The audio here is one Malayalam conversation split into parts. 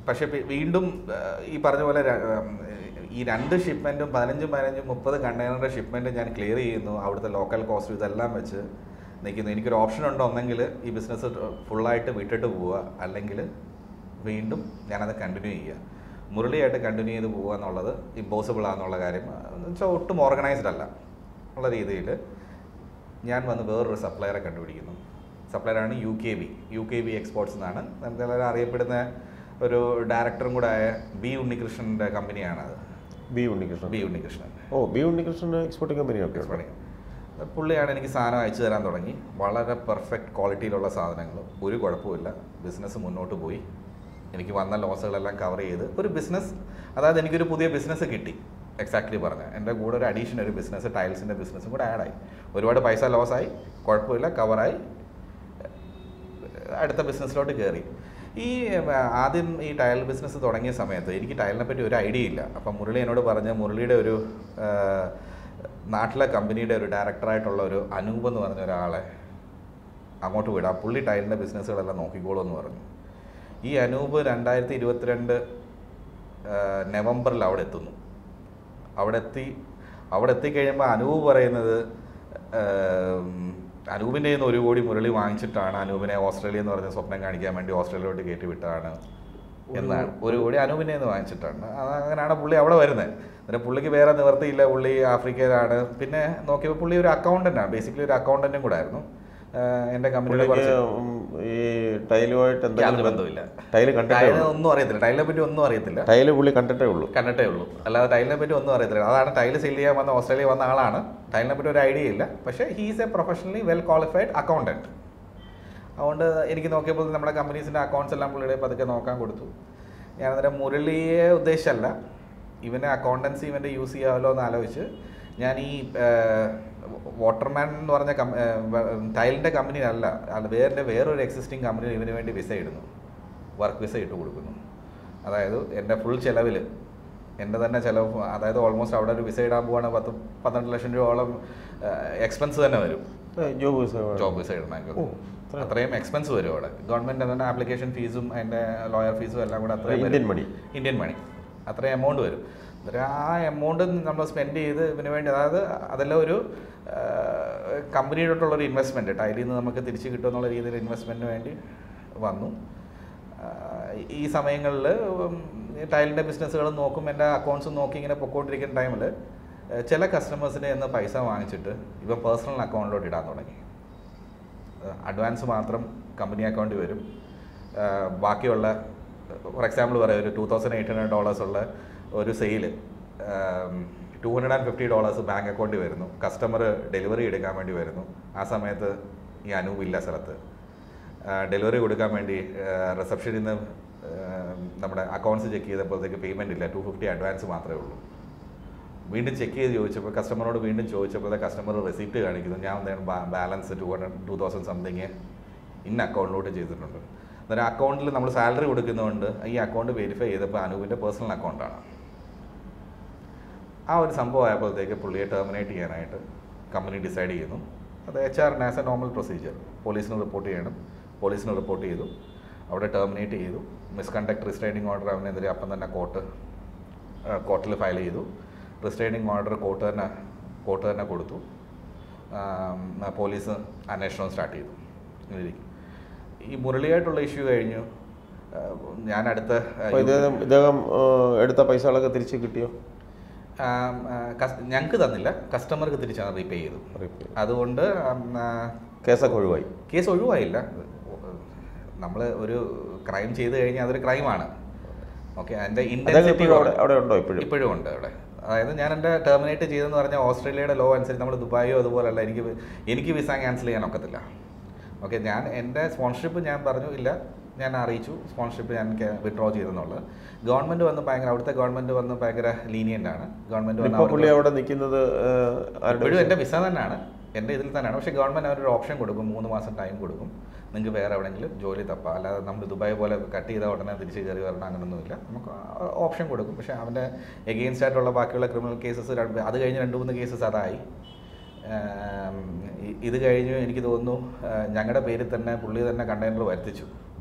പക്ഷെ പി- വീണ്ടും ആ, ഈ പറഞ്ഞ പോലെ ര- ഉം, ഈ രണ്ട് ഷിപ്മെൻറ്റും പതിനഞ്ചും പതിനഞ്ചും മുപ്പത് കണ്ടെയ്നറിൻ്റെ ഷിപ്മെൻറ്റ് ഞാൻ ക്ലിയർ ചെയ്യുന്നു അവിടുത്തെ ലോക്കൽ കോസ്റ്റ് ഇതെല്ലാം വെച്ച് നിൽക്കുന്നു എനിക്കൊരു ഓപ്ഷൻ ഉണ്ടോ ഒന്നെങ്കിൽ ഈ ബിസിനസ് ഫുള്ളായിട്ട് വിട്ടിട്ട് പോവുക അല്ലെങ്കിൽ വീണ്ടും ഞാനത് കണ്ടിന്യൂ ചെയ്യുക മുരളിയായിട്ട് കണ്ടിന്യൂ ചെയ്ത് പോവുക എന്നുള്ളത് ഇമ്പോസിബിൾ ആണെന്നുള്ള കാര്യം എന്ന് വെച്ചാൽ ഒട്ടും ഓർഗനൈസ്ഡ് അല്ല ഉള്ള രീതിയിൽ ഞാൻ വന്ന് വേറൊരു സപ്ലയറെ കണ്ടുപിടിക്കുന്നു സപ്ലയറാണ് U K B U K B exports എന്നാണ് നമുക്ക് എല്ലാവരും അറിയപ്പെടുന്ന ഒരു ഡയറക്ടറും കൂടെ ആയ ബി ഉണ്ണികൃഷ്ണൻ്റെ കമ്പനിയാണത് ബി ഉണ്ണികൃഷ്ണൻ ബി ഉണ്ണികൃഷ്ണൻ ഓ ബി ഉണ്ണികൃഷ്ണൻ എക്സ്പോർട്ടിംഗ് കമ്പനിയൊക്കെ ഉണ്ട് പണി പുള്ളിയാണ് എനിക്ക് സാധനം അയച്ചു തരാൻ തുടങ്ങി വളരെ പെർഫെക്റ്റ് ക്വാളിറ്റിയിലുള്ള സാധനങ്ങൾ ഒരു കുഴപ്പമില്ല ബിസിനസ് മുന്നോട്ട് പോയി എനിക്ക് വന്ന ലോസുകളെല്ലാം കവർ ചെയ്ത് ഒരു ബിസിനസ് അതായത് എനിക്കൊരു പുതിയ ബിസിനസ് കിട്ടി എക്സാക്ട്ലി പറഞ്ഞ എൻ്റെ കൂടെ ഒരു അഡീഷൻ ഒരു ബിസിനസ് ടൈൽസിൻ്റെ ബിസിനസ്സും കൂടെ ആഡായി ഒരുപാട് പൈസ ലോസായി കുഴപ്പമില്ല കവറായി അടുത്ത ബിസിനസ്സിലോട്ട് കയറി ഈ ഉം, ആദ്യം ഈ ടൈൽ ബിസിനസ് തുടങ്ങിയ സമയത്ത് എനിക്ക് ടൈലിനെ പറ്റി ഒരു ഐഡിയ ഇല്ല അപ്പം മുരളി എന്നോട് പറഞ്ഞ മുരളിയുടെ ഒരു ആ, നാട്ടിലെ കമ്പനിയുടെ ഒരു ഡയറക്ടറായിട്ടുള്ള ഒരു അനൂപ് എന്ന് പറഞ്ഞ ഒരാളെ അങ്ങോട്ട് വിടാം പുള്ളി ടൈലിൻ്റെ ബിസിനസ്സുകളെല്ലാം നോക്കിക്കോളൂ എന്ന് പറഞ്ഞു ഈ അനൂപ് രണ്ടായിരത്തി ഇരുപത്തിരണ്ട് നവംബറിൽ അവിടെ എത്തുന്നു അവിടെ എത്തി അവിടെ എത്തിക്കഴിയുമ്പോൾ അനൂപ് പറയുന്നത് ആം, അനൂപിൻ്റെ കയ്യിൽ നിന്ന് ഒരു കോടി മുരളി വാങ്ങിച്ചിട്ടാണ് അനൂപിനെ ഓസ്ട്രേലിയ എന്ന് പറഞ്ഞ സ്വപ്നം കാണിക്കാൻ വേണ്ടി ഓസ്ട്രേലിയയിലോട്ട് കയറ്റി വിട്ടതാണ് എന്നാണ് ഒരു കോടി അനൂപിൻ്റെ കയ്യിൽ നിന്ന് വാങ്ങിച്ചിട്ടാണ് അത് അങ്ങനെയാണ് പുള്ളി അവിടെ വരുന്നത് എന്നിട്ട് പുള്ളിക്ക് വേറെ നിവർത്തിയില്ല പുള്ളി ആഫ്രിക്കയിലാണ് പിന്നെ നോക്കിയപ്പോൾ പുള്ളി ഒരു അക്കൗണ്ടൻ്റ് ആണ് ബേസിക്കലി ഒരു അക്കൗണ്ടൻറ്റും കൂടെ ആയിരുന്നു ആഹ് എൻ്റെ കമ്പനിയുടെ പുള്ളിക്ക് കുറച്ച് ഉം, ഈ ടൈലുമായിട്ട് യാതൊരു എന്തെങ്കിലും ബന്ധവുമില്ല ടൈല് കണ്ടിട്ടേ ടൈലിനെ ഉള്ളൂ ഒന്നും അറിയത്തില്ല ടൈലിനെ പറ്റി ഒന്നും അറിയത്തില്ല ടൈല് പുള്ളി കണ്ടിട്ടേ ഉള്ളൂ കണ്ടിട്ടേ ഉള്ളൂ അല്ലാതെ ടൈലിനെ പറ്റി ഒന്നും അറിയത്തില്ല അതാണ് ടൈല് സെയിൽ ചെയ്യാൻ വന്ന ഓസ്ട്രേലിയ വന്ന ആളാണ് ടൈലിനെ പറ്റി ഒരു ഐഡിയ ഇല്ല പക്ഷേ he's a professionally well qualified accountant അതുകൊണ്ട് എനിക്ക് നോക്കിയപ്പോൾ നമ്മുടെ കമ്പനീസിൻ്റെ അക്കൗണ്ട്സ് എല്ലാം പുള്ളിയുടെ പതുക്കെ നോക്കാൻ കൊടുത്തു ഞാൻ അന്നേരം മുരളിയെ ഉദ്ദേശമല്ല ഇവനെ അക്കൗണ്ടൻസി ഇവൻ്റെ യൂസ് ചെയ്യാമല്ലോ എന്ന് ആലോചിച്ച് ഞാൻ ഈ വാട്ടർമാൻ എന്ന് പറഞ്ഞ ടൈലിൻ്റെ കമ്പനിയിലല്ല അത് വേറെ വേറൊരു എക്സിസ്റ്റിംഗ് കമ്പനിയിൽ ഇവന് വേണ്ടി വിസ ഇടുന്നു വർക്ക് വിസ ഇട്ട് കൊടുക്കുന്നു അതായത് എൻ്റെ ഫുൾ ചിലവിൽ എൻ്റെ തന്നെ ചിലവ് അതായത് ഓൾമോസ്റ്റ് അവിടെ ഒരു വിസ ഇടാൻ പോവാണ് പത്ത് പന്ത്രണ്ട് ലക്ഷം രൂപയോളം എക്സ്പെൻസ് തന്നെ വരും ജോബ് വിസ ജോബ് വിസ ഇടണമെങ്കിൽ ഓ, അത്രയും. അത്രയും എക്സ്പെൻസ് വരും അവിടെ ഗവൺമെൻറ് തന്നെ ആപ്ലിക്കേഷൻ ഫീസും അതിൻ്റെ ലോയർ ഫീസും എല്ലാം കൂടെ അത്രയും വരും. ഇന്ത്യൻ മണി ഇന്ത്യൻ മണി അത്രയും എമൗണ്ട് വരും അന്നേരം ആ എമൗണ്ട് നമ്മൾ സ്പെൻഡ് ചെയ്ത് ഇതിന് വേണ്ടി അതായത് അതെല്ലാം ഒരു കമ്പനിയോട്ടുള്ള ഒരു ഇൻവെസ്റ്റ്മെൻറ്റ് ടൈലിൽ നിന്ന് നമുക്ക് തിരിച്ച് കിട്ടുമെന്നുള്ള രീതിയിൽ ഇൻവെസ്റ്റ്മെൻറ്റിന് വേണ്ടി വന്നു ആ, ഈ സമയങ്ങളിൽ ടൈലിൻ്റെ ബിസിനസ്സുകൾ നോക്കും എൻ്റെ അക്കൗണ്ട്സും നോക്കി ഇങ്ങനെ പൊക്കോണ്ടിരിക്കുന്ന ടൈമിൽ ചില കസ്റ്റമേഴ്സിനെ നിന്ന് പൈസ വാങ്ങിച്ചിട്ട് ഇവൻ പേഴ്സണൽ അക്കൗണ്ടിലോട്ട് ഇടാൻ തുടങ്ങി അഡ്വാൻസ് മാത്രം കമ്പനി അക്കൗണ്ടിൽ വരും ആ, ബാക്കിയുള്ള ഫോർ എക്സാമ്പിൾ പറയാം ഒരു two thousand eight hundred dollars ഉള്ള ഒരു sale two hundred and fifty dollars bank അക്കൗണ്ടിൽ വരുന്നു കസ്റ്റമർ ഡെലിവറി എടുക്കാൻ വേണ്ടി വരുന്നു ആ സമയത്ത് ഈ അനൂപ് ഇല്ല സ്ഥലത്ത് ഡെലിവറി കൊടുക്കാൻ വേണ്ടി റിസപ്ഷനിൽ നിന്ന് ആ, നമ്മുടെ അക്കൗണ്ട്സ് ചെക്ക് ചെയ്തപ്പോഴത്തേക്ക് പേയ്മെൻ്റ് ഇല്ല ടു ഫിഫ്റ്റി അഡ്വാൻസ് മാത്രമേ ഉള്ളൂ വീണ്ടും ചെക്ക് ചെയ്ത് ചോദിച്ചപ്പോൾ കസ്റ്റമറോട് വീണ്ടും ചോദിച്ചപ്പോൾ കസ്റ്റമർ റെസിപ്റ്റ് കാണിക്കുന്നു ഞാൻ എന്താണ് balance two hundred two thousand something ഇന്ന അക്കൗണ്ടിലോട്ട് ചെയ്തിട്ടുണ്ട് അന്നേരം അക്കൗണ്ടിൽ നമ്മൾ സാലറി കൊടുക്കുന്നതുകൊണ്ട് ഈ അക്കൗണ്ട് വെരിഫൈ ചെയ്തപ്പോൾ അനൂപിൻ്റെ പേഴ്സണൽ അക്കൗണ്ടാണ് ആ ഒരു സംഭവം ആയപ്പോഴത്തേക്ക് പുള്ളിയെ ടെർമിനേറ്റ് ചെയ്യാനായിട്ട് കമ്പനി ഡിസൈഡ് ചെയ്യുന്നു അത് എച്ച് ആറിന് ആസ് എ നോർമൽ പ്രൊസീജിയർ പോലീസിന് റിപ്പോർട്ട് ചെയ്യണം പോലീസിന് റിപ്പോർട്ട് ചെയ്തു അവിടെ ടെർമിനേറ്റ് ചെയ്തു മിസ്കണ്ടക്ട് റിസ്ട്രൈനിങ് ഓർഡർ അവനെതിരെ അപ്പം തന്നെ കോർട്ട് കോർട്ടിൽ ഫയൽ ചെയ്തു റിസ്ട്രൈനിങ് ഓർഡർ കോർട്ട് തന്നെ കോർട്ട് തന്നെ കൊടുത്തു ആം, പോലീസ് അന്വേഷണം സ്റ്റാർട്ട് ചെയ്തു ഇങ്ങനെ ഇരിക്കും. ഈ മുരളിയായിട്ടുള്ള ഇഷ്യൂ കഴിഞ്ഞു ആ, ഞാൻ അടുത്ത ആ, അപ്പൊ ഇദ്ദേഹം ഇദ്ദേഹം ആ, എടുത്ത പൈസകളൊക്കെ തിരിച്ച് കിട്ടിയോ ഞങ്ങൾക്ക് തന്നില്ല കസ്റ്റമർക്ക് തിരിച്ചാണ് റീപേ ചെയ്തു Repay. അതുകൊണ്ട് കേസൊക്കെ ഒഴിവായി കേസ് ഒഴിവായില്ല നമ്മൾ ഒരു ക്രൈം ചെയ്ത് കഴിഞ്ഞാൽ അതൊരു ക്രൈമാണ് ഓക്കെ അതിൻ്റെ അദ്ദേഹം ഇൻറ്റൻസിറ്റി ഇപ്പോഴും അവിടെ അവിടെ ഉണ്ടോ ഇപ്പോഴും ഇപ്പോഴും ഉണ്ട് അവിടെ അതായത് ഞാൻ എൻ്റെ ടെർമിനേറ്റ് ചെയ്തെന്ന് പറഞ്ഞാൽ ഓസ്ട്രേലിയയുടെ ലോ അനുസരിച്ച് നമ്മൾ ദുബായോ അതുപോലല്ല എനിക്ക് എനിക്ക് വിസ ക്യാൻസൽ ചെയ്യാൻ ഒക്കത്തില്ല ഓക്കെ ഞാൻ എൻ്റെ സ്പോൺസർഷിപ്പ് ഞാൻ പറഞ്ഞു ഇല്ല ഞാൻ അറിയിച്ചു സ്പോൺസർഷിപ്പ് ഞാൻ വിഡ്രോ ചെയ്തെന്നുള്ളത് ഗവൺമെൻറ് വന്ന് ഭയങ്കര അവിടുത്തെ ഗവൺമെൻറ് വന്ന് ഭയങ്കര ലീനിയൻ്റ് ആണ് ഗവൺമെൻറ് വന്ന് ഇപ്പൊ പുള്ളി അവർക്ക് അവിടെ നിൽക്കുന്നത് ആ, ആരുടെ ഇപ്പോഴും എൻ്റെ വിസ തന്നെയാണ് എൻ്റെ ഇതിൽ തന്നെയാണ് പക്ഷേ ഗവൺമെൻറ് അവരൊരു ഓപ്ഷൻ കൊടുക്കും മൂന്ന് മാസം ടൈം കൊടുക്കും നിങ്ങൾക്ക് വേറെ എവിടെയെങ്കിലും ജോലി തപ്പാം അല്ലാതെ നമ്മൾ ദുബായ് പോലെ കട്ട് ചെയ്ത ഉടനെ തിരിച്ച് കയറി വരണം അങ്ങനെയൊന്നുമില്ല നമുക്ക് ഓപ്ഷൻ കൊടുക്കും പക്ഷേ അവൻ്റെ എഗെയിൻസ്റ്റ് ആയിട്ടുള്ള ബാക്കിയുള്ള ക്രിമിനൽ കേസസ് അത് കഴിഞ്ഞ് രണ്ട് മൂന്ന് കേസസ് അതായി ആം, ഇ- ഇത് കഴിഞ്ഞ് എനിക്ക് തോന്നുന്നു ഞങ്ങളുടെ പേരിൽ തന്നെ പുള്ളി തന്നെ കണ്ടെയ്നർ വരുത്തിച്ചു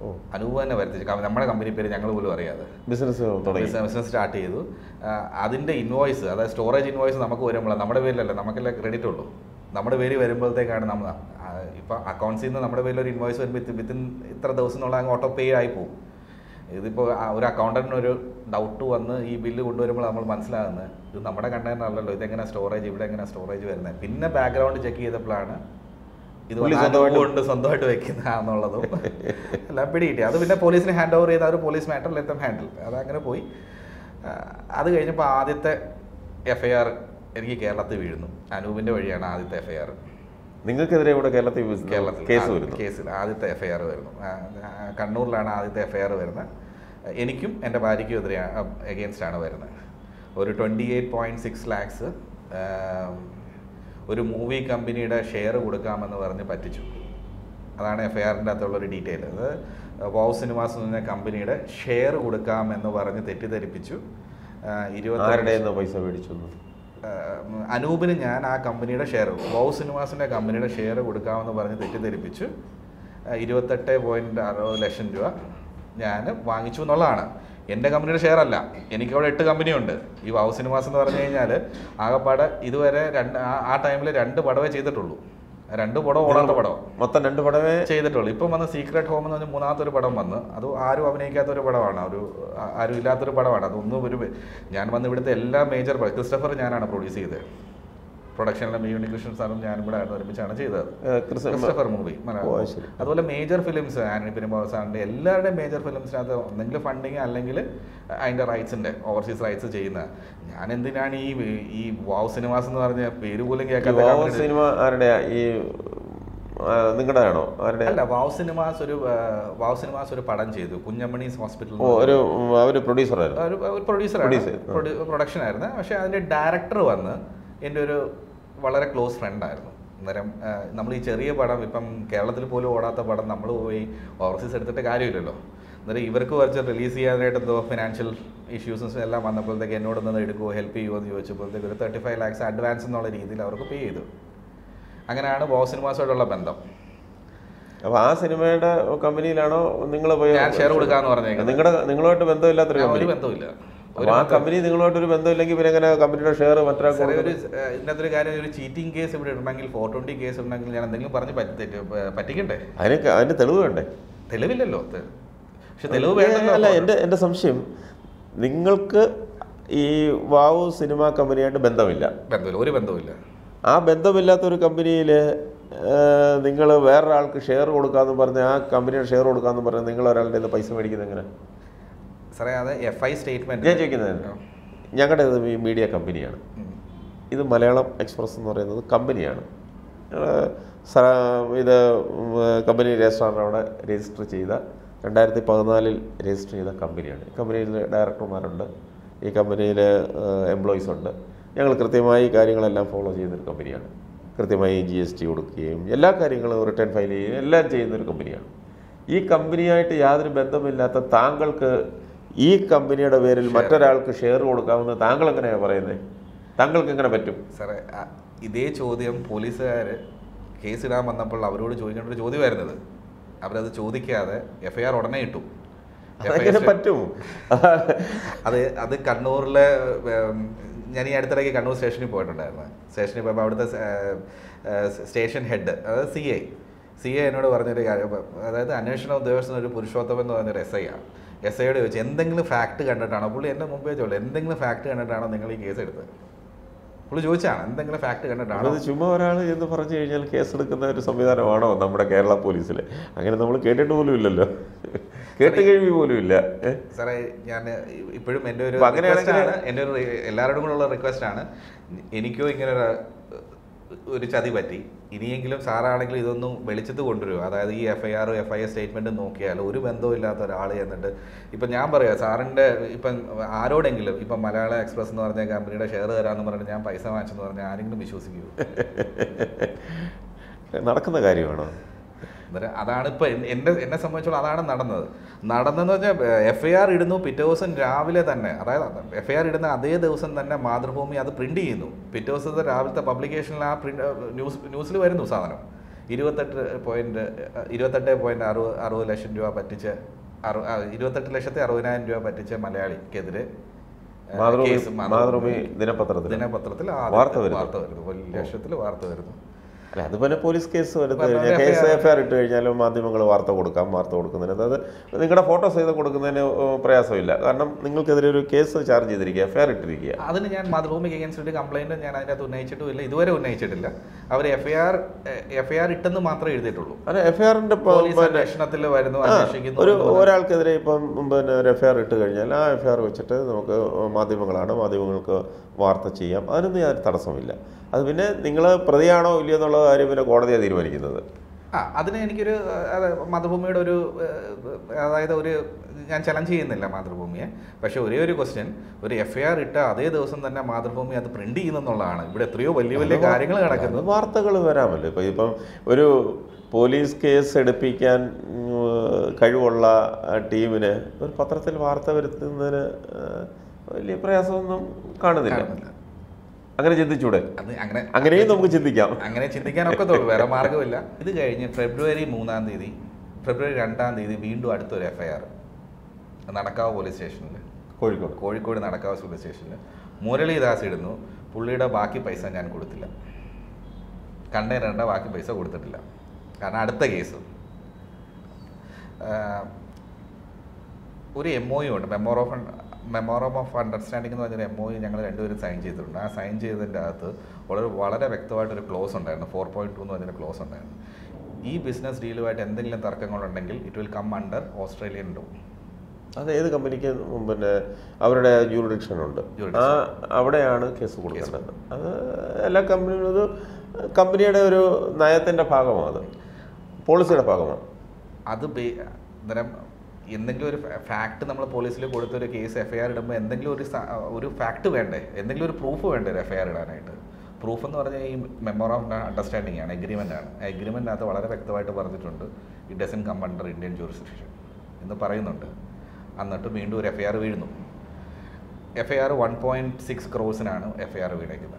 ഓ അനൂപ് തന്നെ വരുത്തിച്ചു കാരണം നമ്മുടെ കമ്പനി പേര് ഞങ്ങൾ പോലും അറിയാതെ ബിസിനസ് തുടങ്ങി ബിസിനസ് സ്റ്റാർട്ട് ചെയ്തു ആ, അതിന്റെ ഇൻവോയ്സ് അതായത് സ്റ്റോറേജ് ഇൻവോയ്സ് നമുക്ക് വരുമ്പോഴാണ് നമ്മുടെ പേരിലല്ല നമുക്കല്ലേ ക്രെഡിറ്റ് ഉള്ളൂ നമ്മുടെ പേര് വരുമ്പോഴത്തേക്കാണ് നമ്മൾ ആ, ഇപ്പൊ അക്കൗണ്ട്സിൽ നിന്ന് നമ്മുടെ പേരിൽ ഒരു ഇൻവോയ്സ് വരുമ്പോൾ വിത്തിൻ ഇത്ര ദിവസം എന്നുള്ള അങ്ങ് ഓട്ടോ പേ ആയി പോകും ഇതിപ്പോൾ ഒരു അക്കൗണ്ടന്റിന് ഒരു ഡൗട്ട് വന്ന് ഈ ബില്ല് കൊണ്ടുവരുമ്പോൾ നമ്മൾ മനസ്സിലാകുന്നത് ഇത് നമ്മുടെ കണ്ടന്റ് അല്ലല്ലോ ഇതെങ്ങനെ സ്റ്റോറേജ് ഇവിടെ എങ്ങനെ സ്റ്റോറേജ് വരുന്നത് പിന്നെ ബാക്ക്ഗ്രൗണ്ട് ചെക്ക് ചെയ്തപ്പോഴാണ് ഇത് പുള്ളി വന്ന് സ്വന്തമായിട്ട് കൊണ്ട് സ്വന്തമായിട്ട് വെക്കുന്നതാണെന്നുള്ളതും എല്ലാം പിടികിട്ടി അത് പിന്നെ പോലീസിന് ഹാൻഡ് ഓവർ ചെയ്ത ഒരു പോലീസ് മാറ്റർ ലെറ്റം ഹാൻഡിൽ അത് അങ്ങനെ പോയി ആ, അത് കഴിഞ്ഞപ്പോൾ ആദ്യത്തെ എഫ് ഐ ആർ എനിക്ക് കേരളത്തിൽ വീഴുന്നു അനൂപിന്റെ വഴിയാണ് ആദ്യത്തെ എഫ് ഐ ആർ നിങ്ങൾക്കെതിരെ ഇവിടെ കേരളത്തിൽ ബിസ്- കേരളത്തിൽ കേസ് ആ, വരുന്നു കേസിൽ ആദ്യത്തെ എഫ് ഐ ആർ വരുന്നു ആ, ആ, കണ്ണൂരിലാണ് ആദ്യത്തെ എഫ് ഐ ആർ വരുന്നത് എനിക്കും എൻ്റെ ഭാര്യയ്ക്കും എതിരെ എഗെയിൻസ്റ്റ് ആണ് വരുന്നത് ഒരു twenty eight point six lakhs ഒരു മൂവി കമ്പനിയുടെ ഷെയർ കൊടുക്കാമെന്ന് പറഞ്ഞ് പറ്റിച്ചു അതാണ് എഫ് ഐ ആറിൻ്റെ അകത്തുള്ള ഒരു ഡീറ്റെയിൽ അത് വൗ സിനിമാസ് എന്ന് പറഞ്ഞ കമ്പനിയുടെ ഷെയർ കൊടുക്കാമെന്ന് പറഞ്ഞ് തെറ്റിദ്ധരിപ്പിച്ചു ആ, ഇരുപത്തി ആരുടെ കയ്യിന്ന് പൈസ മേടിച്ചു എന്ന്? ആഹ് അനൂപിന് ഞാൻ ആ കമ്പനിയുടെ ഷെയർ വൗ സിനിമാസിൻ്റെ കമ്പനിയുടെ ഷെയർ കൊടുക്കാമെന്ന് പറഞ്ഞ് തെറ്റിദ്ധരിപ്പിച്ചു ആഹ് ഇരുപത്തെട്ട് പോയിൻറ്റ് അറുപത് ലക്ഷം രൂപ ഞാൻ വാങ്ങിച്ചു എന്നുള്ളതാണ് എൻ്റെ കമ്പനിയുടെ ഷെയർ അല്ല എനിക്കവിടെ എട്ട് കമ്പനിയുണ്ട് ഈ വൗ സിനിമാസ് എന്ന് പറഞ്ഞു കഴിഞ്ഞാൽ ആകപ്പാടെ ഇതുവരെ രണ്ട് ആ- ആ ടൈമിൽ രണ്ട് പടവേ ചെയ്തിട്ടുള്ളൂ രണ്ട് പടം ഓടാത്ത പടം മൊത്തം രണ്ട് പടമേ ചെയ്തിട്ടുള്ളൂ ഇപ്പം വന്ന് സീക്രട്ട് ഹോം എന്ന് പറഞ്ഞ മൂന്നാമത്തെ ഒരു പടം വന്ന് അത് ആരും അഭിനയിക്കാത്ത ഒരു പടമാണ് ഒരു ആ- ആരും ഇല്ലാത്തൊരു പടമാണ് അതൊന്നും ഒരു ഞാൻ വന്ന് ഇവിടുത്തെ എല്ലാ മേജർ ക്രിസ്റ്റഫർ ഞാനാണ് പ്രൊഡ്യൂസ് ചെയ്തത് പ്രൊഡക്ഷനിലെ മീ ഉണ്ണികൃഷ്ണൻ സാറും ഞാനും കൂടെ ആയിരുന്നു ഒരുമിച്ചാണ് ചെയ്തത് ഏ, ക്രിസ്- ക്രിസ്റ്റഫർ മൂവി ഓ, അത് ശരി. അതുപോലെ മേജർ ഫിലിംസ് ആന്റണി പെരുമ്പാവ സാറിന്റെ എല്ലാവരുടെയും മേജർ ഫിലിംസിനകത്ത് ഒന്നെങ്കിൽ ഫണ്ടിങ് അല്ലെങ്കിൽ അതിന്റെ റൈറ്റ്സിന്റെ ഓവർസീസ് റൈറ്റ്സ് ചെയ്യുന്ന ഞാൻ എന്തിനാണ് ഈ ഈ വാവ് സിനിമാസ് എന്ന് പറഞ്ഞ പേര് പോലും ഈ കേൾക്കാത്ത വാവ company- സിനിമ ആരുടെയാ ഈ നിങ്ങളുടെ ആണോ ആരുടെ അല്ല വാവ് സിനിമാസ് ഒരു ആ, വാവ് സിനിമാസ് ഒരു പടം ചെയ്തു കുഞ്ഞമ്മണീസ് ഹോസ്പിറ്റൽ ഓ ഒരു അവര് പ്രൊഡ്യൂസറായിരുന്നു ഒരു ഒരു പ്രൊഡ്യൂസറാണ് Producer, ആ. പ്രൊഡക്ഷൻ ആയിരുന്നു പക്ഷെ അതിന്റെ ഡയറക്ടർ വന്ന് എൻ്റെ ഒരു വളരെ ക്ലോസ് ഫ്രണ്ട് ആയിരുന്നു അന്നേരം നമ്മൾ ഈ ചെറിയ പടം ഇപ്പം കേരളത്തിൽ പോലും ഓടാത്ത പടം നമ്മൾ പോയി ഓവർസീസ് എടുത്തിട്ട് കാര്യമില്ലല്ലോ അന്നേരം ഇവർക്ക് കുറച്ച് റിലീസ് ചെയ്യാനായിട്ട് എന്തോ ഫിനാൻഷ്യൽ ഇഷ്യൂസും എല്ലാം വന്നപ്പോഴത്തേക്ക് എന്നോട് നിന്ന് എടുക്കുമോ ഹെൽപ്പ് ചെയ്യുമോ എന്ന് ചോദിച്ചപ്പോഴത്തേക്ക് ഒരു തേർട്ടി ഫൈവ് ലാക്സ് അഡ്വാൻസ് എന്നുള്ള രീതിയിൽ അവർക്ക് പേ ചെയ്തു അങ്ങനെയാണ് ബോ സിനിമാസുമായിട്ടുള്ള ബന്ധം അപ്പൊ ആ സിനിമയുടെ കമ്പനിയിലാണോ നിങ്ങൾ പോയി ഞാൻ ഷെയർ കൊടുക്കാന്ന് പറഞ്ഞേക്കുന്നത്. നിങ്ങളുടെ നിങ്ങളുമായിട്ട് ബന്ധമില്ലാത്തൊരു ഞാൻ കമ്പനി ഒരു ബന്ധമില്ല അപ്പൊ ആ കമ്പനി നിങ്ങളുമായിട്ട് ഒരു ബന്ധമില്ലെങ്കിൽ പിന്നെ എങ്ങനെ കമ്പനിയുടെ ഷെയർ മറ്റൊരാൾക്ക് സാറേ, ഒരു കൊടുക്കുന്നത്? ഏഹ്, ഇതിനകത്തൊരു കാര്യം ഒരു ചീറ്റിംഗ് കേസ് ഇവിടെ ഉണ്ടെങ്കിൽ ഫോർ ട്വന്റി കേസ് ഉണ്ടെങ്കിൽ ഞാൻ എന്തെങ്കിലും പറഞ്ഞ് പറ്റി തെറ്റ് പ- പറ്റിക്കണ്ടേ അതിന് ക- അതിന് തെളിവ് വേണ്ടേ തെളിവില്ലല്ലോ തെ- പക്ഷെ തെളിവ് ഏ, വേണ്ടല്ലോ അല്ല എൻ്റെ എൻ്റെ സംശയം നിങ്ങൾക്ക് ഈ വാവു സിനിമ കമ്പനിയായിട്ട് ബന്ധമില്ല ബന്ധമില്ല ഒരു ബന്ധവുമില്ല ആ ബന്ധമില്ലാത്ത ഒരു കമ്പനിയിൽ നിങ്ങൾ വേറൊരാൾക്ക് ഷെയർ കൊടുക്കാന്ന് പറഞ്ഞ് ആ കമ്പനിയുടെ ഷെയർ കൊടുക്കാന്ന് പറഞ്ഞ് നിങ്ങൾ ഒരാളുടെ കയ്യിൽ നിന്ന് പൈസ മേടിക്കുന്നത് എങ്ങനെ സാറേ അത് എഫ് ഐ സ്റ്റേറ്റ്മെന്റ് ഞാൻ ചോദിക്കുന്നത് ഞങ്ങളുടെ ഇത് ഈ മീഡിയ കമ്പനിയാണ് ഇത് മലയാളം എക്സ്പ്രസ് എന്ന് പറയുന്നത് കമ്പനിയാണ് ഞങ്ങള് സ- ഇത് ഉം, കമ്പനി രജിസ്ട്രാർ അവിടെ രജിസ്റ്റർ ചെയ്ത രണ്ടായിരത്തി പതിനാലിൽ രജിസ്റ്റർ ചെയ്ത കമ്പനിയാണ് ഈ കമ്പനിയിൽ ഡയറക്ടർമാരുണ്ട് ഈ കമ്പനിയിൽ എംപ്ലോയീസ് ഉണ്ട് ഞങ്ങൾ കൃത്യമായി കാര്യങ്ങളെല്ലാം ഫോളോ ചെയ്യുന്നൊരു കമ്പനിയാണ് കൃത്യമായി ജി എസ് ടി കൊടുക്കുകയും എല്ലാ കാര്യങ്ങളും റിട്ടേൺ ഫയൽ ചെയ്യുകയും എല്ലാം ചെയ്യുന്നൊരു കമ്പനിയാണ് ഈ കമ്പനിയായിട്ട് യാതൊരു ബന്ധമില്ലാത്ത താങ്കൾക്ക് ഈ കമ്പനിയുടെ പേരിൽ മറ്റൊരാൾക്ക് ഷെയർ കൊടുക്കാമെന്ന് താങ്കൾ എങ്ങനെയാണ് പറയുന്നത് താങ്കൾക്ക് എങ്ങനെ പറ്റും സാറേ ആ, ഇതേ ചോദ്യം പോലീസുകാർ കേസിടാൻ വന്നപ്പോൾ അവരോട് ചോദിക്കേണ്ട ഒരു ചോദ്യമായിരുന്നത് അവരത് ചോദിക്കാതെ എഫ് ഐ ആർ ഉടനെ ഇട്ടു അതെങ്ങനെ പറ്റും അത് അത് കണ്ണൂരിലെ ഉം, ഞാൻ ഈ അടുത്തിടയ്ക്ക് കണ്ണൂർ സ്റ്റേഷനിൽ പോയിട്ടുണ്ടായിരുന്നു സ്റ്റേഷനിൽ പോയപ്പോൾ അവിടുത്തെ സ്റ്റേഷൻ ഹെഡ് അതായത് സി ഐ സി ഐ എന്നോട് പറഞ്ഞൊരു കാര്യം അതായത് അന്വേഷണ ഉദ്യോഗസ്ഥൻ ഒരു പുരുഷോത്തമൻ എന്ന് പറഞ്ഞൊരു എസ് ഐ ആണ് എസ് ഐയോട് ചോദിച്ചു എന്തെങ്കിലും ഫാക്ട് കണ്ടിട്ടാണോ പുള്ളി എൻ്റെ മുമ്പേ ചോദിച്ചു എന്തെങ്കിലും ഫാക്ട് കണ്ടിട്ടാണോ നിങ്ങൾ ഈ കേസ് എടുത്തത് പുള്ളി ചോദിച്ചാണ് എന്തെങ്കിലും ഫാക്ട് കണ്ടിട്ടാണോ അത് ചുമ്മാ ഒരാൾ എന്ന് പറഞ്ഞു കഴിഞ്ഞാൽ കേസെടുക്കുന്ന ഒരു സംവിധാനമാണോ നമ്മുടെ കേരള പോലീസിൽ അങ്ങനെ നമ്മൾ കേട്ടിട്ട് പോലും ഇല്ലല്ലോ കേട്ട് കഴിവി പോലും ഇല്ല ഏ? സാറേ ഞാൻ ഇപ്പോഴും എൻ്റെ ഒരു അപ്പൊ അങ്ങനെയാണെങ്കിൽ- request ആണ് എൻ്റെ ഒരു റി- എല്ലാവരോടും കൂടെ ഉള്ള റിക്വസ്റ്റ് ആണ് എനിക്കോ ഇങ്ങനെ ഒരു ഒരു ചതി പറ്റി ഇനിയെങ്കിലും സാറാണെങ്കിൽ ഇതൊന്നും വെളിച്ചത്ത് കൊണ്ടുവരുമോ അതായത് ഈ F I R F I R statement നോക്കിയാൽ ഒരു ബന്ധവും ഇല്ലാത്ത ഒരാൾ എന്നിട്ട് ഇപ്പം ഞാൻ പറയാം സാറിൻ്റെ ഇപ്പം ആരോടെങ്കിലും ഇപ്പം മലയാള എക്സ്പ്രസ് എന്ന് പറഞ്ഞ കമ്പനിയുടെ ഷെയർ തരാമെന്ന് പറഞ്ഞിട്ട് ഞാൻ പൈസ വാങ്ങിച്ചെന്ന് പറഞ്ഞാൽ ആരെങ്കിലും വിശ്വസിക്കുമോ നടക്കുന്ന കാര്യമാണോ അന്നേരം അതാണ് ഇപ്പൊ എൻ- എന്റെ എന്നെ സംബന്ധിച്ചോളം അതാണ് നടന്നത് നടന്നെന്ന് വെച്ചാൽ എഫ് ഐ ആർ ഇടുന്നു പിറ്റേ ദിവസം രാവിലെ തന്നെ അതായത് എഫ് ഐ ആർ ഇടുന്ന അതേ ദിവസം തന്നെ മാതൃഭൂമി അത് പ്രിന്റ് ചെയ്യുന്നു പിറ്റേ ദിവസത്തെ രാവിലത്തെ പബ്ലിക്കേഷനിൽ ആ പ്രിന്റ് ന്യൂസ് ന്യൂസിൽ വരുന്നു സാധനം ഇരുപത്തെട്ട് പോയിന്റ് ഇരുപത്തെട്ട് പോയിന്റ് അറുപത് അറുപത് ലക്ഷം രൂപ പറ്റിച്ച് അറു ആ, ഇരുപത്തെട്ട് ലക്ഷത്തി അറുപതിനായിരം രൂപ പറ്റിച്ച മലയാളിക്കെതിരെ ആ, മാതൃഭൂമി കേസ് മാതൃഭൂമി ദിനപത്രത്തിൽ ദിനപത്രത്തിൽ വാർത്ത ആദ്യത്തെ വരുന്നു. വാർത്ത വരുന്നു വലിയ ലക്ഷത്തിൽ വാർത്ത വരുന്നു അല്ല അത് പിന്നെ പോലീസ് കേസ് എടുത്തു പറഞ്ഞ കഴിഞ്ഞാൽ case FIR F I R ഇട്ട് കഴിഞ്ഞാലും മാധ്യമങ്ങൾ വാർത്ത കൊടുക്കാം വാർത്ത കൊടുക്കുന്നതിന് അത് നിങ്ങളുടെ ഫോട്ടോ സഹിതം കൊടുക്കുന്നതിന് ഏഹ്, പ്രയാസമില്ല കാരണം നിങ്ങൾക്കെതിരെ ഒരു കേസ് ചാർജ് ചെയ്തിരിക്കുക എഫ് ഐ ആർ ഇട്ടിരിക്കുക അതിന് ഞാൻ മാതൃഭൂമിക്ക് അഗേൻസ്റ്റ് ഒരു കംപ്ലൈന്റ് ഞാൻ അതിനകത്ത് ഉന്നയിച്ചിട്ടുമില്ല ഇതുവരെ ഉന്നയിച്ചിട്ടില്ല അവർ F I R F I R ഇട്ടെന്ന് മാത്രമേ എഴുതിയിട്ടുള്ളൂ അല്ല എഫ് ഐ ആറിന്റെ പോലീസ് അന്വേഷണത്തിൽ വരുന്നു ആ, അന്വേഷിക്കുന്നു ഒരു ഒരാൾക്കെതിരെ ഇപ്പം പിന്നെ ഒരു എഫ് ഐ ആർ ഇട്ട് കഴിഞ്ഞാൽ ആ എഫ് ഐ ആർ വെച്ചിട്ട് നമുക്ക് മാധ്യമങ്ങളാണ് മാധ്യമങ്ങൾക്ക് വാർത്ത ചെയ്യാം അതിനൊന്നും യാതൊരു തടസ്സമില്ല അത് പിന്നെ നിങ്ങൾ പ്രതിയാണോ ഇല്ലയോ എന്നുള്ള കാര്യം പിന്നെ കോടതിയാണ് തീരുമാനിക്കുന്നത് ആ അതിന് എനിക്കൊരു അത് മാതൃഭൂമിയുടെ ഒരു ഏഹ്, അതായത് ഒരു ഞാൻ ചലഞ്ച് ചെയ്യുന്നില്ല മാതൃഭൂമിയെ പക്ഷെ ഒരേ ഒരു ക്വസ്റ്റ്യൻ ഒരു എഫ് ഐ ആർ ഇട്ട അതേ ദിവസം തന്നെ മാതൃഭൂമി അത് പ്രിന്റ് ചെയ്യുന്നെന്നുള്ളതാണ് ഇവിടെ എത്രയോ വലിയ വലിയ കാര്യങ്ങൾ നടക്കുന്നു വാർത്തകൾ വരാമല്ലോ ഇപ്പം ഇപ്പം ഒരു പോലീസ് കേസ് എടുപ്പിക്കാൻ ഉം, കഴിവുള്ള ആ, ടീമിന് ഒരു പത്രത്തിൽ വാർത്ത വരുത്തുന്നതിന് ആ, വലിയ പ്രയാസമൊന്നും കാണുന്നില്ല കാണുന്നില്ല. അങ്ങനെ ചിന്തിച്ചൂടെ അത് അങ്ങനെ അങ്ങനെയും നമുക്ക് ചിന്തിക്കാം അങ്ങനെ ചിന്തിക്കാനൊക്കെ തോന്നും വേറെ മാർഗ്ഗമില്ല ഇത് കഴിഞ്ഞ് ഫെബ്രുവരി മൂന്നാം തീയതി ഫെബ്രുവരി രണ്ടാം തീയതി വീണ്ടും അടുത്തൊരു F I R Nadakkavu police സ്റ്റേഷനിൽ കോഴിക്കോട് കോഴിക്കോട് നടക്കാവ് പോലീസ് സ്റ്റേഷനിൽ മുരളീദാസ് ഇടുന്നു പുള്ളിയുടെ ബാക്കി പൈസ ഞാൻ കൊടുത്തില്ല കണ്ടെയ്നറിൻ്റെ ബാക്കി പൈസ കൊടുത്തിട്ടില്ല കാരണം അടുത്ത കേസ് ആഹ്, ഒരു എം ഒ ഉണ്ട് മെമ്മോർ ഓഫ് മെമ്മോറം ഓഫ് അണ്ടർസ്റ്റാൻഡിംഗ് എന്ന് പറഞ്ഞൊരു എം ഒ ഞങ്ങൾ രണ്ടുപേരും സൈൻ ചെയ്തിട്ടുണ്ട് ആ സൈൻ ചെയ്തതിൻ്റെ അകത്ത് വളരെ വളരെ വ്യക്തമായിട്ടൊരു ക്ലോസ് ഉണ്ടായിരുന്നു ഫോർ പോയിന്റ് ടു എന്ന് പറഞ്ഞൊരു ക്ലോസ് ഉണ്ടായിരുന്നു ഈ ബിസിനസ് ഡീലുമായിട്ട് എന്തെങ്കിലും തർക്കങ്ങളുണ്ടെങ്കിൽ it will come under Australian ഡോ അത് ഏത് കമ്പനിക്ക് പിന്നെ അവരുടെ ജൂറിഡിക്ഷൻ ഉണ്ട് ആ അവിടെയാണ് കേസ് കൊടുക്കേണ്ടത് അത് എല്ലാ കമ്പനികളും അത് കമ്പനിയുടെ ഒരു നയത്തിന്റെ ഭാഗമാണ് അത് പോളിസിയുടെ ഭാഗമാണ് അത് ബേ- അന്നേരം എന്തെങ്കിലും ഒരു ഫാക്ട് നമ്മൾ പോലീസിൽ കൊടുത്ത ഒരു കേസ് എഫ് ഐ ആർ ഇടുമ്പോൾ എന്തെങ്കിലും ഒരു സ- ഒരു ഫാക്ട് വേണ്ടേ എന്തെങ്കിലും ഒരു പ്രൂഫ് വേണ്ടേ ഒരു എഫ് ഐ ആർ ഇടാനായിട്ട് പ്രൂഫ് എന്ന് പറഞ്ഞാൽ ഈ മെമ്മോർ ഓഫ് അണ്ടർസ്റ്റാൻഡിംഗ് ആണ് എഗ്രിമെൻ്റ് ആണ് ആ എഗ്രിമെൻറ്റിനകത്ത് വളരെ വ്യക്തമായിട്ട് പറഞ്ഞിട്ടുണ്ട് it doesn't come under Indian jurisdiction എന്ന് പറയുന്നുണ്ട് എന്നിട്ട് വീണ്ടും ഒരു എഫ് ഐ ആർ വീഴുന്നു F I R one point six ക്രോസിനാണ് എഫ് ഐ ആർ വീണേക്കുന്നത്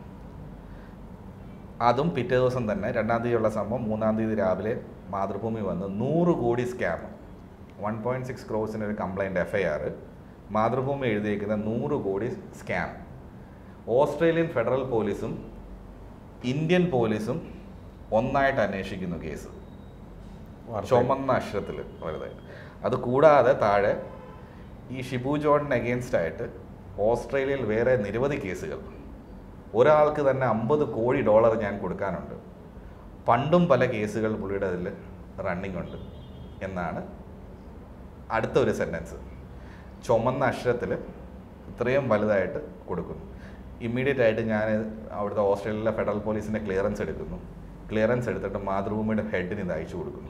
അതും പിറ്റേ ദിവസം തന്നെ രണ്ടാം തീയതിയുള്ള സംഭവം മൂന്നാം തീയതി രാവിലെ മാതൃഭൂമി വന്ന് നൂറ് കോടി സ്കാം വൺ പോയിൻറ്റ് സിക്സ് ക്രോസിന് ഒരു complaint F I R Mathrubhumi എഴുതിയിരിക്കുന്ന നൂറ് കോടി സ്കാം ഓസ്ട്രേലിയൻ ഫെഡറൽ പോലീസും ഇന്ത്യൻ പോലീസും ഒന്നായിട്ട് അന്വേഷിക്കുന്നു കേസ് ചുമന്ന അക്ഷരത്തിൽ വെറുതെ അത് കൂടാതെ താഴെ ഈ ഷിബു ജോണിന് അഗേൻസ്റ്റ് ആയിട്ട് ഓസ്ട്രേലിയയിൽ വേറെ നിരവധി കേസുകൾ ഒരാൾക്ക് തന്നെ അമ്പത് കോടി ഡോളർ ഞാൻ കൊടുക്കാനുണ്ട് പണ്ടും പല കേസുകൾ പുള്ളിയുടെ അതിൽ റണ്ണിങ് ഉണ്ട് എന്നാണ് അടുത്ത ഒരു സെൻറ്റൻസ് ചുമന്ന അക്ഷരത്തിൽ ഇത്രയും വലുതായിട്ട് കൊടുക്കുന്നു ഇമ്മീഡിയറ്റ് ആയിട്ട് ഞാൻ അവിടുത്തെ ഓസ്ട്രേലിയയിലെ ഫെഡറൽ പോലീസിൻ്റെ ക്ലിയറൻസ് എടുക്കുന്നു ക്ലിയറൻസ് എടുത്തിട്ട് മാതൃഭൂമിയുടെ ഹെഡിന് ഇത് അയച്ചു കൊടുക്കുന്നു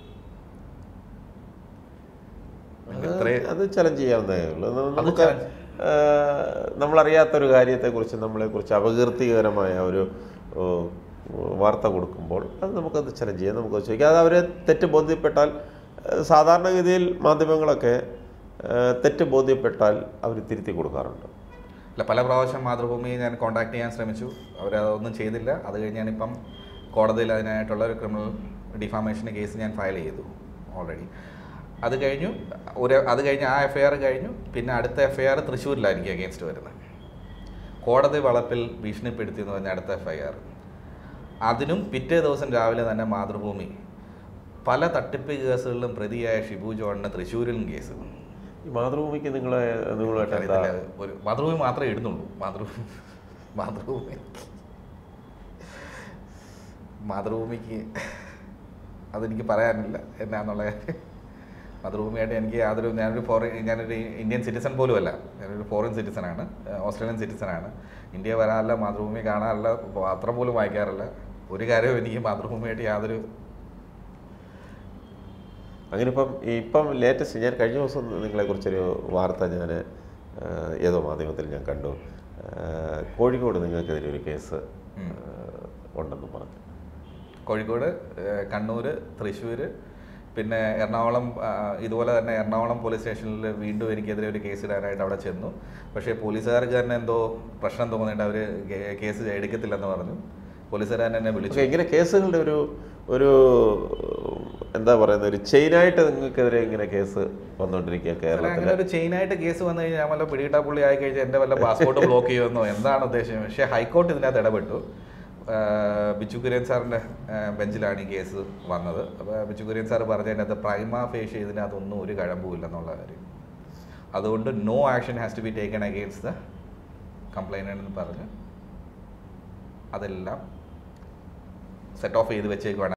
ഇത്രയും അത് ചലഞ്ച് ചെയ്യാവുന്നതേ ഉള്ളൂ അത് അത് നമുക്ക് challenge. ആ, നമ്മളറിയാത്തൊരു കാര്യത്തെക്കുറിച്ച് നമ്മളെക്കുറിച്ച് അപകീർത്തികരമായ ഒരു ഓ, വാർത്ത കൊടുക്കുമ്പോൾ അത് നമുക്കത് ചലഞ്ച് ചെയ്യാം നമുക്ക് ചോദിക്കാം അത് അവരെ തെറ്റ് ബോധ്യപ്പെട്ടാൽ ആ, സാധാരണഗതിയിൽ മാധ്യമങ്ങളൊക്കെ ആ, തെറ്റ് ബോധ്യപ്പെട്ടാൽ അവർ തിരുത്തി കൊടുക്കാറുണ്ട് അല്ല പല പ്രാവശ്യം മാതൃഭൂമിയെ ഞാൻ കോൺടാക്ട് ചെയ്യാൻ ശ്രമിച്ചു അവരതൊന്നും ചെയ്തില്ല അത് കഴിഞ്ഞ് ഞാനിപ്പം കോടതിയിൽ അതിനായിട്ടുള്ള ഒരു ക്രിമിനൽ ഡിഫാമേഷൻ കേസ് ഞാൻ ഫയൽ ചെയ്തു ഓൾറെഡി അത് കഴിഞ്ഞു ഒരു അത് കഴിഞ്ഞ് ആ എഫ് ഐ ആർ കഴിഞ്ഞു പിന്നെ അടുത്ത എഫ് ഐ ആർ തൃശ്ശൂരിലായിരിക്കും അഗേൻസ്റ്റ് വരുന്നത് കോടതി വളപ്പിൽ ഭീഷണിപ്പെടുത്തി എന്ന് പറഞ്ഞ അടുത്ത എഫ് ഐ ആർ അതിനും പിറ്റേ ദിവസം രാവിലെ തന്നെ മാതൃഭൂമി പല തട്ടിപ്പ് കേസുകളിലും പ്രതിയായ ഷിബു ജോണിന് തൃശ്ശൂരിലും കേസ് ഈ മാതൃഭൂമിക്ക് നിങ്ങളെ നിങ്ങളുമായിട്ട് എന്താ അറിയത്തില്ല. ഒരു മാതൃഭൂമി മാത്രമേ ഇടുന്നുള്ളൂ മാതൃഭൂമി മാതൃഭൂമി മാതൃഭൂമിക്ക് അതെനിക്ക് പറയാനില്ല എന്നാന്നുള്ള കാര്യം മാതൃഭൂമിയായിട്ട് എനിക്ക് യാതൊരു ഞാനൊരു ഫോറിൻ ഞാനൊരു ഇന്ത്യൻ സിറ്റിസൺ പോലും അല്ല ഞാനൊരു ഫോറിൻ സിറ്റിസൺ ആണ് ഓസ്ട്രേലിയൻ സിറ്റിസൺ ആണ് ഇന്ത്യ വരാറില്ല മാതൃഭൂമി കാണാറില്ല പത്രം പോലും വായിക്കാറില്ല ഒരു കാര്യവും എനിക്ക് മാതൃഭൂമിയായിട്ട് യാതൊരു അങ്ങനെ ഇപ്പം ഇപ്പം ലേറ്റസ്റ്റ് ഞാൻ കഴിഞ്ഞ ദിവസം നിങ്ങളെക്കുറിച്ചൊരു വാർത്ത ഞാൻ ഏതോ മാധ്യമത്തിൽ ഞാൻ കണ്ടു ആ, കോഴിക്കോട് നിങ്ങൾക്കെതിരെ ഒരു കേസ് ഉം. ആ, ഉണ്ടെന്ന് പറഞ്ഞു കോഴിക്കോട് ഏഹ് കണ്ണൂർ തൃശ്ശൂർ പിന്നെ എറണാകുളം ആ, ഇതുപോലെ തന്നെ എറണാകുളം പോലീസ് സ്റ്റേഷനിൽ വീണ്ടും എനിക്കെതിരെ ഒരു കേസ് ഇടാനായിട്ട് അവിടെ ചെന്നു പക്ഷേ പോലീസുകാർക്ക് തന്നെ എന്തോ പ്രശ്നം തോന്നിയിട്ട് അവർ കേസ് എടുക്കത്തില്ലെന്ന് പറഞ്ഞു പോലീസുകാരൻ എന്നെ വിളിച്ചു പക്ഷേ ഇങ്ങനെ കേസുകളുടെ ഒരു ഒരു എന്താ പറയുന്നത് ഒരു ചെയിനായിട്ട് നിങ്ങൾക്കെതിരെ ഇങ്ങനെ കേസ് വന്നുകൊണ്ടിരിക്കുക സാറേ, കേരളത്തിൽ അങ്ങനെ ഒരു ചെയിനായിട്ട് കേസ് വന്നു കഴിഞ്ഞാൽ ഞാൻ വല്ല പിടികിട്ടാ പുള്ളി ആയി കഴിഞ്ഞാൽ എൻ്റെ വല്ല പാസ്പോർട്ട് ബ്ലോക്ക് ചെയ്യുമെന്നോ എന്താണ് ഉദ്ദേശം പക്ഷേ ഹൈക്കോർട്ട് ഇതിനകത്ത് ഇടപെട്ടു ആ, ബിച്ചു കുര്യൻ സാറിൻ്റെ ആ, ബെഞ്ചിലാണ് ഈ കേസ് വന്നത് അപ്പോൾ ബിച്ചു കുര്യൻ സാർ പറഞ്ഞതിനകത്ത് പ്രൈമ ഫേഷ് ഇതിനകത്തൊന്നും ഒരു കഴമ്പുമില്ലെന്നുള്ള കാര്യം അതുകൊണ്ട് no action has to be taken against the complainant എന്ന് പറഞ്ഞ് അതെല്ലാം സെറ്റ് ഓഫ് ചെയ്ത് വെച്ചേക്കുവാണ്